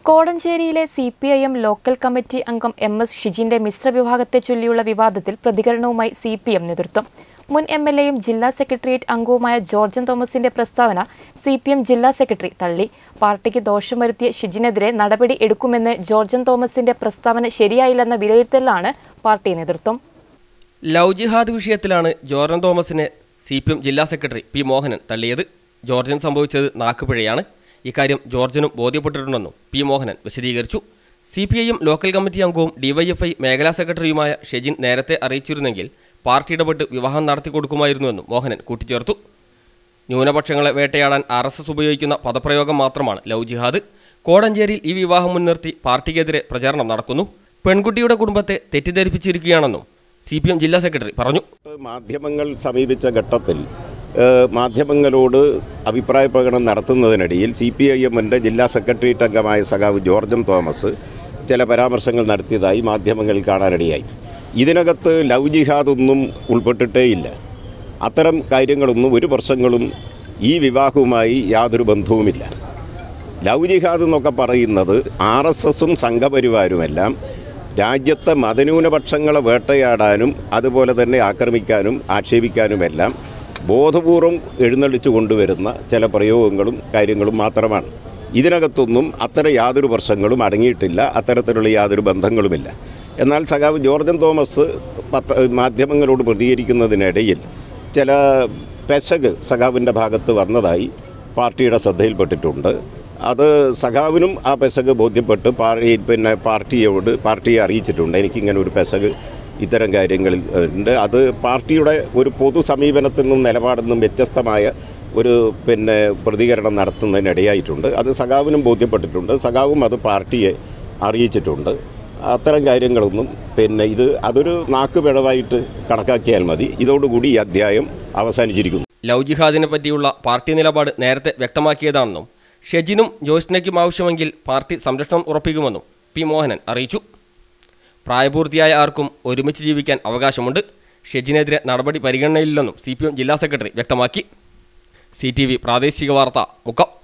കോടഞ്ചേരിയിലെ C P I M local committee അംഗം M S ഷിജിന്റെ മിശ്രവിഭാഗത്തെ ചൊല്ലിയുള്ള വിവാദത്തിൽ പ്രതികരണവുമായി സി പി എം നേതൃത്വം മുൻ എം എൽ എയും ജില്ലാ സെക്രട്ടേറിയറ്റ് അംഗവുമായ ജോർജൻ തോമസിന്റെ പ്രസ്താവന സി പി എം ജില്ലാ സെക്രട്ടറി തള്ളി പാർട്ടിക്ക് ദോഷം വരുത്തിയ ഷിജിനെതിരെ നടപടി എടുക്കുമെന്ന് ജോർജൻ തോമസിന്റെ പ്രസ്താവന ശരിയായില്ലെന്ന വിലയിരുത്തലാണ് പാർട്ടി നേതൃത്വം ലവ് ജിഹാദ് വിഷയത്തിലാണ് ജോർജൻ തോമസിനെ സി പി എം ജില്ലാ സെക്രട്ടറി പി മോഹനൻ തള്ളിയത് ജോർജൻ സംഭവിച്ചത് നാക്കുപിഴയാണ് ഇക്കാര്യം ജോർജനും ബോധ്യപ്പെട്ടിട്ടുണ്ടെന്നും പി മോഹനൻ വിശദീകരിച്ചു C P I M local committee അംഗവും ഡിവൈഎഫ്ഐ മേഖലാ സെക്രട്ടറിയുമായ ഷെജിൻ നേരത്തെ അറിയിച്ചിരുന്നെങ്കിൽ പാർട്ടി ഇടപെട്ട് വിവാഹം നടത്തി കൊടുക്കുമായിരുന്നുവെന്നും മോഹനൻ കൂട്ടിച്ചേർത്തു ന്യൂനപക്ഷങ്ങളെ വേട്ടയാടാൻ ആർ എസ് എസ് ഉപയോഗിക്കുന്ന പദപ്രയോഗം മാത്രമാണ് ലവ് ജിഹാദ് കോടഞ്ചേരിയിൽ ഈ വിവാഹം മുൻനിർത്തി പാർട്ടിക്കെതിരെ പ്രചാരണം നടക്കുന്നു പെൺകുട്ടിയുടെ കുടുംബത്തെ തെറ്റിദ്ധരിപ്പിച്ചിരിക്കുകയാണെന്നും സി പി എം ജില്ലാ സെക്രട്ടറി പറഞ്ഞു മാധ്യമങ്ങൾ സമീപിച്ച ഘട്ടത്തിൽ ഏഹ്, മാധ്യമങ്ങളോട് അഭിപ്രായ പ്രകടനം നടത്തുന്നതിനിടയിൽ സി പി ഐ എമ്മിൻ്റെ ജില്ലാ സെക്രട്ടേറിയറ്റ് അംഗമായ സഖാവ് ജോർജൻ തോമസ് ചില പരാമർശങ്ങൾ നടത്തിയതായി മാധ്യമങ്ങളിൽ കാണാനിടയായി ഇതിനകത്ത് ലവ് ജിഹാദൊന്നും ഉൾപ്പെട്ടിട്ടേയില്ല അത്തരം കാര്യങ്ങളൊന്നും ഒരു പ്രശ്നങ്ങളും ഈ വിവാഹവുമായി യാതൊരു ബന്ധവുമില്ല ലവ് ജിഹാദ് എന്നൊക്കെ പറയുന്നത് ആർ എസ് എസും സംഘപരിവാരുമെല്ലാം രാജ്യത്തെ മതന്യൂനപക്ഷങ്ങളെ വേട്ടയാടാനും അതുപോലെ തന്നെ ആക്രമിക്കാനും ആക്ഷേപിക്കാനുമെല്ലാം ബോധപൂർവം എഴുന്നള്ളിച്ചു കൊണ്ടുവരുന്ന ചില പ്രയോഗങ്ങളും കാര്യങ്ങളും മാത്രമാണ് ഇതിനകത്തൊന്നും അത്തരം യാതൊരു പ്രശ്നങ്ങളും അടങ്ങിയിട്ടില്ല അത്തരത്തിലുള്ള യാതൊരു ബന്ധങ്ങളുമില്ല എന്നാൽ സഖാവ് ജോർജൻ തോമസ് പത്ര മാധ്യമങ്ങളോട് പ്രതികരിക്കുന്നതിനിടയിൽ ചില പെശക് സഖാവിൻ്റെ ഭാഗത്ത് വന്നതായി പാർട്ടിയുടെ ശ്രദ്ധയിൽപ്പെട്ടിട്ടുണ്ട് അത് സഖാവിനും ആ പെശക് ബോധ്യപ്പെട്ട് പാർട്ടി പിന്നെ പാർട്ടിയോട് പാർട്ടിയെ അറിയിച്ചിട്ടുണ്ട് എനിക്കിങ്ങനെ ഒരു പെശക് ഇത്തരം കാര്യങ്ങളിൽ ഉണ്ട് അത് പാർട്ടിയുടെ ഒരു പൊതു സമീപനത്തിൽ നിന്നും നിലപാടിൽ നിന്നും വ്യത്യസ്തമായ ഒരു പിന്നെ പ്രതികരണം നടത്തുന്നതിനിടയായിട്ടുണ്ട് അത് സഖാവിനും ബോധ്യപ്പെട്ടിട്ടുണ്ട് സഖാവും അത് പാർട്ടിയെ അറിയിച്ചിട്ടുണ്ട് അത്തരം കാര്യങ്ങളൊന്നും പിന്നെ ഇത് അതൊരു നാക്കുപിഴവായിട്ട് കണക്കാക്കിയാൽ മതി ഇതോടുകൂടി ഈ അധ്യായം അവസാനിച്ചിരിക്കുന്നു ലവ് ജിഹാദിനെ പറ്റിയുള്ള പാർട്ടി നിലപാട് നേരത്തെ വ്യക്തമാക്കിയതാണെന്നും ഷെജിനും ജോസ്നയ്ക്കും ആവശ്യമെങ്കിൽ പാർട്ടി സംരക്ഷണം ഉറപ്പിക്കുമെന്നും പി മോഹനൻ അറിയിച്ചു പ്രായപൂർത്തിയായ ആർക്കും ഒരുമിച്ച് ജീവിക്കാൻ അവകാശമുണ്ട് ഷെജിനെതിരെ നടപടി പരിഗണനയില്ലെന്നും സി ജില്ലാ സെക്രട്ടറി വ്യക്തമാക്കി സി പ്രാദേശിക വാർത്ത മുക്കം